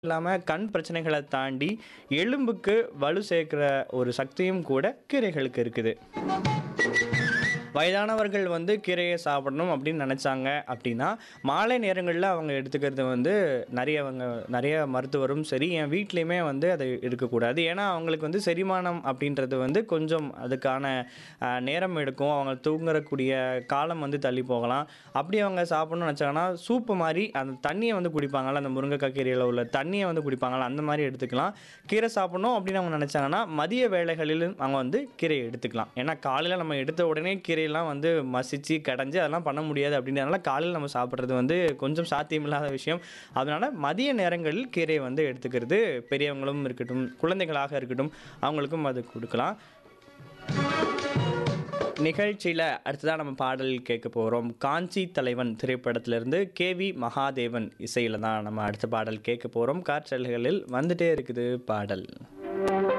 இல்லாம கண் பிரச்சனைகளை தாண்டி எலும்புக்கு வலு சேர்க்கிற ஒரு சக்தியும் கூட கீரைகளுக்கு இருக்குது. வயதானவர்கள் வந்து கீரையை சாப்பிடணும் அப்படின்னு நினைச்சாங்க அப்படின்னா, மாலை நேரங்கள்ல அவங்க எடுத்துக்கிறது வந்து நெறையவங்க நெறைய மருத்துவரும் சரி, என் வீட்லயுமே வந்து அது இருக்கக்கூடாது. ஏன்னா, அவங்களுக்கு வந்து செரிமானம் அப்படின்றது வந்து கொஞ்சம் அதுக்கான அ நேரம் எடுக்கும். அவங்க தூங்கக்கூடிய காலம் வந்து தள்ளி போகலாம். அப்படி அவங்க சாப்பிடணும்னு நினைச்சாங்கன்னா, சூப்பு மாரி அந்த தண்ணிய வந்து குடிப்பாங்கல்ல, அந்த முருங்கைக்காய் கீரையில உள்ள தண்ணிய வந்து குடிப்பாங்கல்ல, அந்த மாரி எடுத்துக்கலாம். கீரை சாப்பிடணும் அப்படின்னு அவங்க நினைச்சாங்கன்னா, மதிய வேளைகளிலும் அவங்க வந்து கீரைய எடுத்துக்கலாம். ஏன்னா, காலையில நம்ம எடுத்த உடனே கீரையெல்லாம் வந்து மசிச்சு, கடைஞ்சு அதெல்லாம் பண்ண முடியாது அப்படின்றதுனால, காலையில நம்ம சாப்பிடுறது வந்து கொஞ்சம் சாத்தியமில்லாத விஷயம். அதனால மதிய நேரங்களில் கீரைய வந்து எடுத்துக்கிறது பெரியவங்களும் இருக்கட்டும், குழந்தைகளாக இருக்கட்டும், அவங்களுக்கும் அது குடுக்கலாம். நிகழ்ச்சியில அடுத்ததா நம்ம பாடல் கேட்க போறோம். காஞ்சி தலைவன் திரைப்படத்திலிருந்து கே.வி. மகாதேவன் இசையில தான் நம்ம அடுத்த பாடல் கேட்க போறோம். காற்றலைகளில் வந்துட்டே இருக்குது பாடல்.